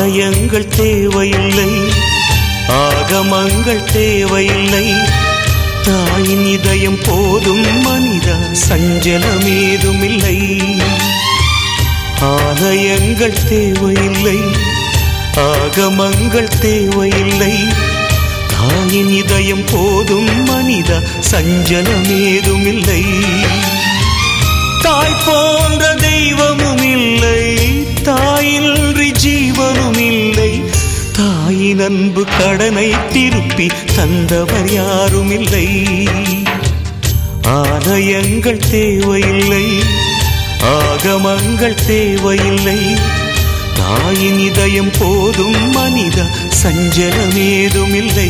ஆலயங்கள் தேவையில்லை ஆகமங்கள் தேவையில்லை தாயின் இதயம் போதும் மனிதா சஞ்சலமேதுமில்லை ஆலயங்கள் தேவையில்லை ஆகமங்கள் தேவையில்லை தாயின் இதயம் போதும் மனிதா சஞ்சலமேதுமில்லை தாய் போன்ற தெய்வமும் இல்லை தாயின்றி ஜீவனும் இல்லை தாயின் அன்பு கடனை திருப்பி தந்தவர் யாரும் இல்லை ஆலயங்கள் தேவையில்லை ஆகமங்கள் தேவையில்லை தாயின் இதயம் போதும் மனித சஞ்சலமேதும் இல்லை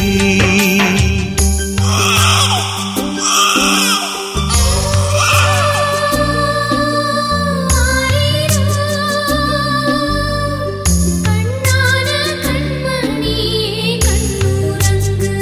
கண்ணான கண்மணியே கண்ணுறங்கு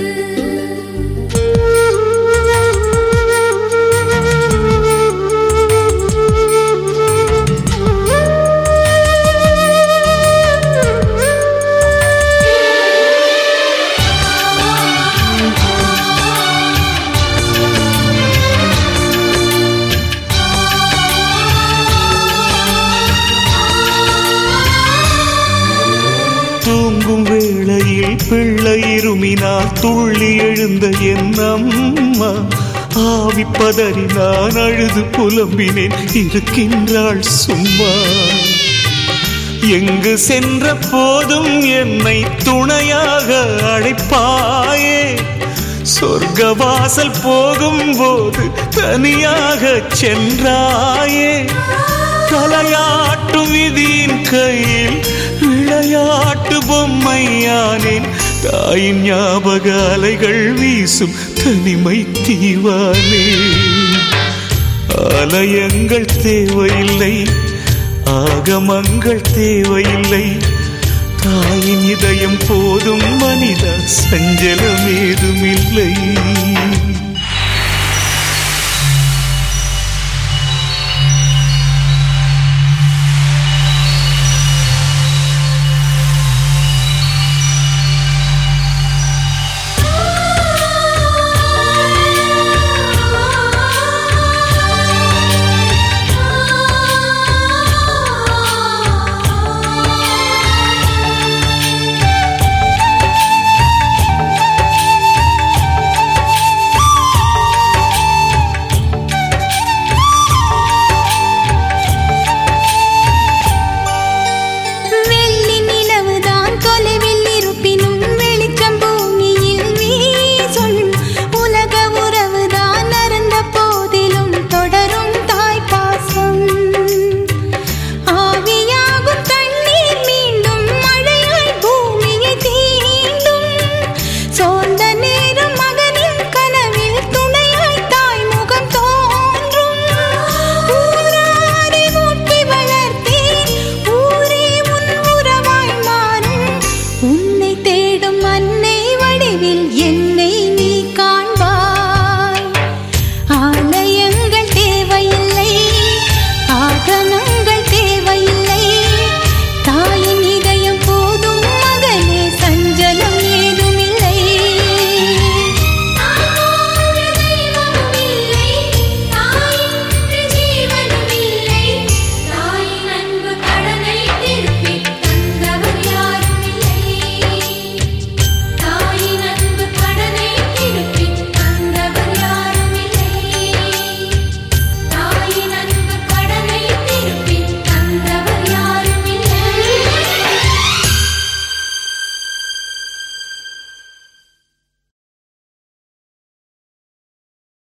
தூங்கும் வேளையில் பிள்ளை இருமினால் துள்ளி எழுந்த என் அம்மா ஆவி பதறி நான் அழுது புலம்பினேன் இருக்கின்றாள் சும்மா எங்கு சென்ற போதும் என்னை துணையாக அழைப்பாயே சொர்க்கவாசல் போகும்போது தனியாக சென்றாயே தலையாட்டும் விதியின் கையில் விளையாட்டு பொம்மையானேன் தாயின் ஞாபக அலைகள் வீசும் தனிமை தீவானே ஆலயங்கள் தேவையில்லை ஆகமங்கள் தேவையில்லை தாயின் இதயம் போதும் மனித சஞ்சலம் ஏதுமில்லை